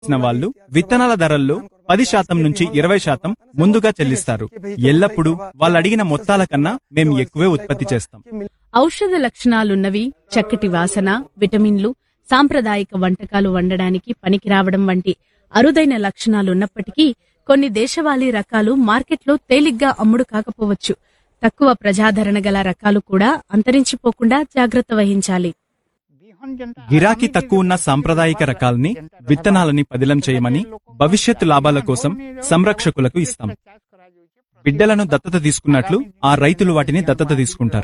చేసిన వాళ్ళు విత్తనాల ధరల్లో పది శాతం నుంచి ఇరవై శాతం ముందుగా చెల్లిస్తారు ఎల్లప్పుడూ వాళ్ళు అడిగిన మొత్తాల కన్నా మేము ఎక్కువే ఉత్పత్తి చేస్తాం ఔషధ లక్షణాలున్నవి చక్కటి వాసన విటమిన్లు సాంప్రదాయిక వంటకాలు వండడానికి పనికి రావడం వంటి అరుదైన లక్షణాలున్నప్పటికీ కొన్ని దేశవాళీ రకాలు మార్కెట్లో తేలిగ్గా అమ్ముడు కాకపోవచ్చు తక్కువ ప్రజాదరణ గల రకాలు కూడా అంతరించిపోకుండా జాగ్రత్త వహించాలి గిరాకీ తక్కువ ఉన్న సాంప్రదాయిక రకాలని విత్తనాలని పదిలం చేయమని భవిష్యత్తు లాభాల కోసం సంరక్షకులకు ఇస్తాం బిడ్డలను దత్తత తీసుకున్నట్లు ఆ రైతులు వాటిని దత్తత తీసుకుంటారు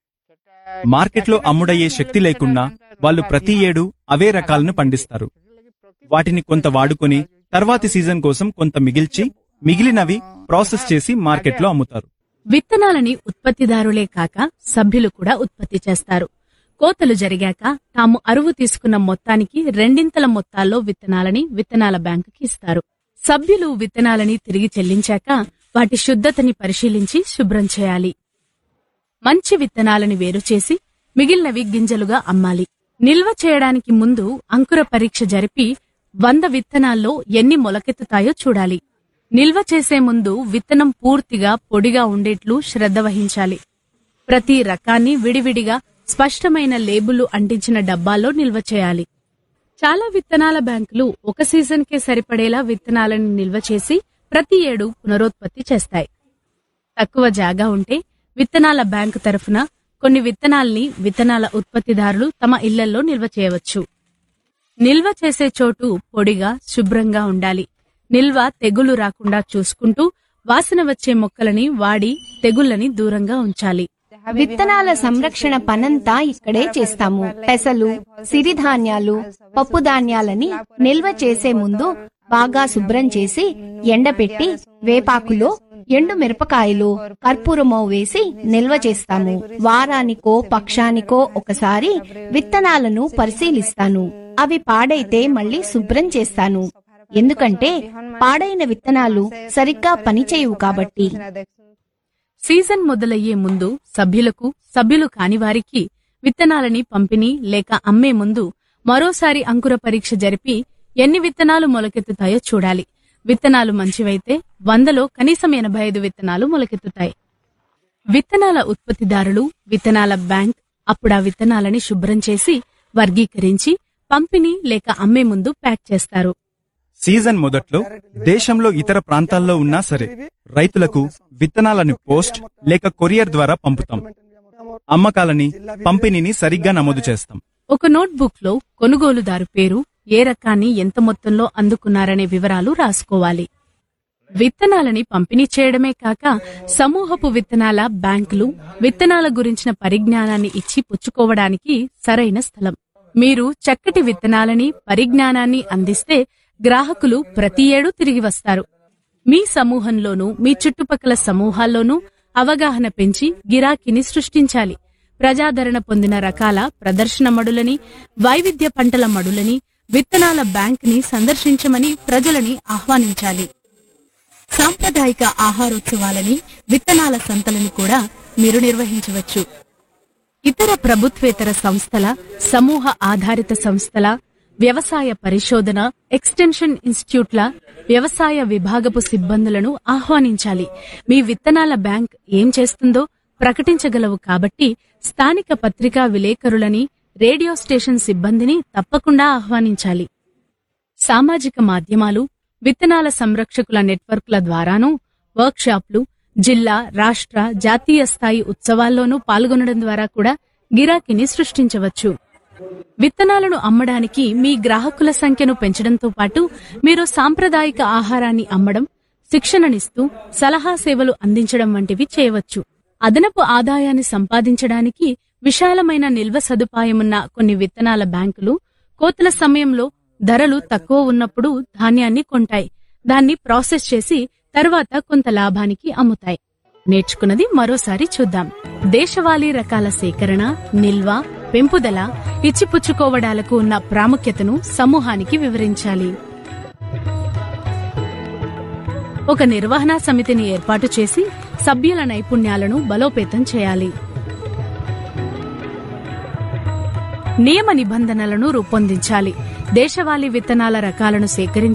మార్కెట్లో అమ్ముడయ్యే శక్తి లేకున్నా వాళ్ళు ప్రతి ఏడు అవే రకాలను పండిస్తారు వాటిని కొంత వాడుకొని తర్వాతి సీజన్ కోసం కొంత మిగిల్చి మిగిలినవి ప్రాసెస్ చేసి మార్కెట్లో అమ్ముతారు విత్తనాలని ఉత్పత్తిదారులే కాక సభ్యులు కూడా ఉత్పత్తి చేస్తారు కోతలు జరిగాక తాము అరువు తీసుకున్న మొత్తానికి రెండింతల మొత్తాల్లో విత్తనాలని విత్తనాల బ్యాంకుకి ఇస్తారు సభ్యులు విత్తనాలని తిరిగి చెల్లించాక వాటి శుద్ధతని పరిశీలించి శుభ్రం చేయాలి మంచి విత్తనాలని వేరు చేసి మిగిలినవి గింజలుగా అమ్మాలి నిల్వ చేయడానికి ముందు అంకుర పరీక్ష జరిపి వంద విత్తనాల్లో ఎన్ని మొలకెత్తుతాయో చూడాలి నిల్వ చేసే ముందు విత్తనం పూర్తిగా పొడిగా ఉండేట్లు శ్రద్ధ వహించాలి ప్రతి రకాన్ని విడివిడిగా స్పష్టమైన లేబుల్ అంటించిన డబ్బాల్లో నిల్వ చేయాలి చాలా విత్తనాల బ్యాంకులు ఒక సీజన్కే సరిపడేలా విత్తనాలను నిల్వ చేసి ప్రతి ఏడు పునరుత్పత్తి చేస్తాయి తక్కువ జాగా ఉంటే విత్తనాల బ్యాంకు తరఫున కొన్ని విత్తనాల్ని విత్తనాల ఉత్పత్తిదారులు తమ ఇళ్లలో నిల్వ చేయవచ్చు నిల్వ చేసే చోటు పొడిగా శుభ్రంగా ఉండాలి నిల్వ తెగులు రాకుండా చూసుకుంటూ వాసన వచ్చే మొక్కలని వాడి తెగుళ్లని దూరంగా ఉంచాలి విత్తనాల సంరక్షణ పనంతా ఇక్కడే చేస్తాము పెసలు సిరిధాన్యాలు పప్పు ధాన్యాలని నిల్వ చేసే ముందు బాగా శుభ్రం చేసి ఎండపెట్టి వేపాకులో ఎండు మిరపకాయలు కర్పూరమో వేసి నిల్వ చేస్తాము వారానికో పక్షానికో ఒకసారి విత్తనాలను పరిశీలిస్తాను అవి పాడైతే మళ్ళీ శుభ్రం చేస్తాను ఎందుకంటే పాడైన విత్తనాలు సరిగ్గా పనిచేయవు కాబట్టి సీజన్ మొదలయ్యే ముందు సభ్యులకు సభ్యులు కాని వారికి విత్తనాలని పంపిణీ లేక అమ్మే ముందు మరోసారి అంకుర పరీక్ష జరిపి ఎన్ని విత్తనాలు మొలకెత్తుతాయో చూడాలి విత్తనాలు మంచివైతే వందలో కనీసం ఎనభై ఐదు విత్తనాలు మొలకెత్తుతాయి విత్తనాల ఉత్పత్తిదారులు విత్తనాల బ్యాంక్ అప్పుడా విత్తనాలని శుభ్రం చేసి వర్గీకరించి పంపిణీ లేక అమ్మే ముందు ప్యాక్ చేస్తారు సీజన్ మొదట్లో దేశంలో ఇతర ప్రాంతాల్లో ఉన్నా సరే రైతులకు విత్తనాలను పోస్ట్ లేక కొరియర్ ద్వారా పంపుతాం అమ్మకాలని పంపిణీని సరిగ్గా నమోదు చేస్తాం ఒక నోట్బుక్ లో కొనుగోలుదారు పేరు ఏ రకాన్ని ఎంత మొత్తంలో అందుకున్నారనే వివరాలు రాసుకోవాలి విత్తనాలని పంపిణీ చేయడమే కాక సమూహపు విత్తనాల బ్యాంకులు విత్తనాల గురించిన పరిజ్ఞానాన్ని ఇచ్చి పుచ్చుకోవడానికి సరైన స్థలం మీరు చక్కటి విత్తనాలని పరిజ్ఞానాన్ని అందిస్తే గ్రాహకులు ప్రతి ఏడూ తిరిగి వస్తారు మీ సమూహంలోనూ మీ చుట్టుపక్కల సమూహాల్లోనూ అవగాహన పెంచి గిరాకీని సృష్టించాలి ప్రజాదరణ పొందిన రకాల ప్రదర్శన మడులని వైవిధ్య పంటల మడులని విత్తనాల బ్యాంక్ ని సందర్శించమని ప్రజలని ఆహ్వానించాలి సాంప్రదాయిక ఆహారోత్సవాలని విత్తనాల సంతలని కూడా మీరు నిర్వహించవచ్చు ఇతర ప్రభుత్వేతర సంస్థల సమూహ ఆధారిత సంస్థల వ్యవసాయ పరిశోధన ఎక్స్టెన్షన్ ఇన్స్టిట్యూట్ల వ్యవసాయ విభాగపు సిబ్బందులను ఆహ్వానించాలి మీ విత్తనాల బ్యాంక్ ఏం చేస్తుందో ప్రకటించగలవు కాబట్టి స్థానిక పత్రికా విలేకరులని రేడియో స్టేషన్ సిబ్బందిని తప్పకుండా ఆహ్వానించాలి సామాజిక మాధ్యమాలు విత్తనాల సంరక్షకుల నెట్వర్క్ల ద్వారానూ వర్క్షాప్లు జిల్లా రాష్ట్ర జాతీయ స్థాయి ఉత్సవాల్లోనూ పాల్గొనడం ద్వారా కూడా గిరాకీని సృష్టించవచ్చు విత్తనాలను అమ్మడానికి మీ గ్రాహకుల సంఖ్యను పెంచడంతో పాటు మీరు సాంప్రదాయిక ఆహారాన్ని అమ్మడం శిక్షణనిస్తూ సలహా సేవలు అందించడం వంటివి చేయవచ్చు అదనపు ఆదాయాన్ని సంపాదించడానికి విశాలమైన నిల్వ సదుపాయమున్న కొన్ని విత్తనాల బ్యాంకులు కోతల సమయంలో ధరలు తక్కువ ఉన్నప్పుడు ధాన్యాన్ని కొంటాయి దాన్ని ప్రాసెస్ చేసి తర్వాత కొంత లాభానికి అమ్ముతాయి నేర్చుకున్నది మరోసారి చూద్దాం దేశవాళీ రకాల సేకరణ నిల్వ పెంపుదల ఇచ్చిపుచ్చుకోవడాలకు ఉన్న ప్రాముఖ్యతను సమూహానికి వివరించాలి ఒక నిర్వహణా సమితిని ఏర్పాటు చేసి సభ్యుల నైపుణ్యాలను బలోపేతం చేయాలి నియమ నిబంధనలను రూపొందించాలి దేశవాళీ విత్తనాల రకాలను సేకరించి